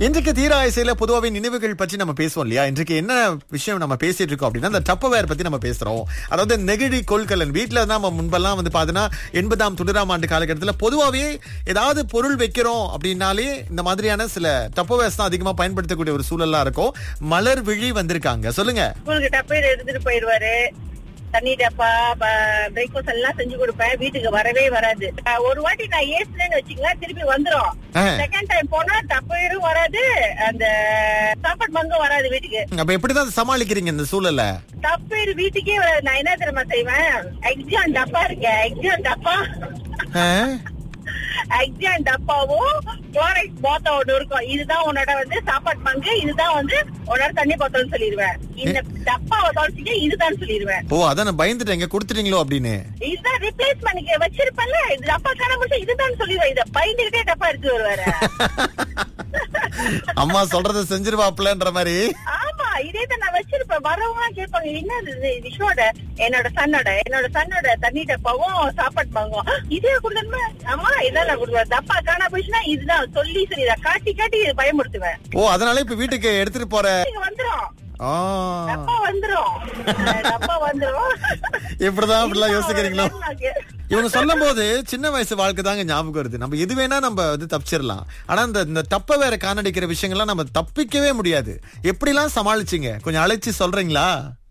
இன்றைக்கு தீராயசையில பொதுவாகவே நினைவுகள் பற்றி நம்ம பேசுவோம் இல்லையா இன்றைக்கு என்ன விஷயம் நம்ம பேசிட்டு இருக்கோம் அப்படின்னா இந்த டப்பவேர் பத்தி நம்ம பேசுறோம் அதாவது நெகிழி கொள்கலன் வீட்டுல தான் நம்ம முன்பெல்லாம் வந்து பாத்தீங்கன்னா எண்பதாம் தொண்ணூறாம் ஆண்டு காலகட்டத்தில் பொதுவாகவே ஏதாவது பொருள் வைக்கிறோம் அப்படின்னாலே இந்த மாதிரியான சில டப்பவேர்ஸ் தான் அதிகமா பயன்படுத்தக்கூடிய ஒரு சூழலா இருக்கும் மலர் விழி வந்திருக்காங்க சொல்லுங்க ஸ்கூலுக்கு டப்பையில எடுத்துட்டு போயிடுவாரு தண்ணி டப்பா பிரேக்ஃபாஸ்ட் எல்லாம் செஞ்சு கொடுப்பேன் வீட்டுக்கு வரவே வராது அஹ் ஒரு வாட்டி நான் ஏசுனேன்னு வச்சுங்களேன் திருப்பி வந்துரும் ஆ. செகண்ட் டைம் போனா டப்பையரும் வராது அந்த சாப்பாடு மங்கும் வராது வீட்டுக்கு அப்ப எப்படிதான் சமாளிக்கிறீங்க இந்த சூழலை டப்பையர் வீட்டுக்கே வராது நான் என்ன தெரியுமா செய்வேன் எக்ஸாம் டப்பா இருக்கேன் எக்ஸாம் டப்பா ஆ? எக்ஸாம் டப்பாவும் குளோரைட் பாத்தா ஒண்ணு இருக்கும் இதுதான் உன்னோட வந்து சாப்பாடு பங்கு இதுதான் வந்து உன்னோட தண்ணி பாத்திரம் சொல்லிடுவேன் இந்த டப்பாவை தொலைச்சிக்க இதுதான் சொல்லிடுவேன் ஓ அதான் நான் பயந்துட்டேன் இங்க கொடுத்துட்டீங்களோ அப்படின்னு இதுதான் ரிப்ளேஸ் பண்ணிக்க வச்சிருப்பேன்ல இது டப்பா காண முடிச்சு இதுதான் சொல்லிடுவேன் இத பயந்துகிட்டே டப்பா எடுத்து வருவாரு அம்மா சொல்றத செஞ்சிருவாப்லன்ற மாதிரி ஆமா இதே தான் நான் வச்சிருப்பேன் வரவங்க கேட்பாங்க என்னது இது விஷோட என்னோட சன்னோட என்னோட சன்னோட தண்ணி டப்பாவும் சாப்பாடு வாங்குவோம் இதே கொடுத்தா அம்மா இதான் நான் கொடுப்பேன் டப்பா காணா போயிடுச்சுன்னா இதுதான் சொல்லி சொல்லி இதை காட்டி காட்டி இது பயமுறுத்துவேன் ஓ அதனால இப்ப வீட்டுக்கு எடுத்துட்டு போற இங்க வந்துரும் ஆ. டப்பா வந்துரும் டப்பா வந்துரும் இப்படிதான் அப்படிலாம் யோசிக்கிறீங்களோ எனக்கு. இவங்க சொல்லும் போது சின்ன வயசு வாழ்க்கை தாங்க ஞாபகம் வருது நம்ம எது வேணா நம்ம வந்து தப்பிச்சிடலாம் ஆனா இந்த இந்த தப்ப வேற காணடிக்கிற விஷயங்கள்லாம் நம்ம தப்பிக்கவே முடியாது எப்படிலாம் சமாளிச்சீங்க கொஞ்சம் அழைச்சு சொல்றீங்களா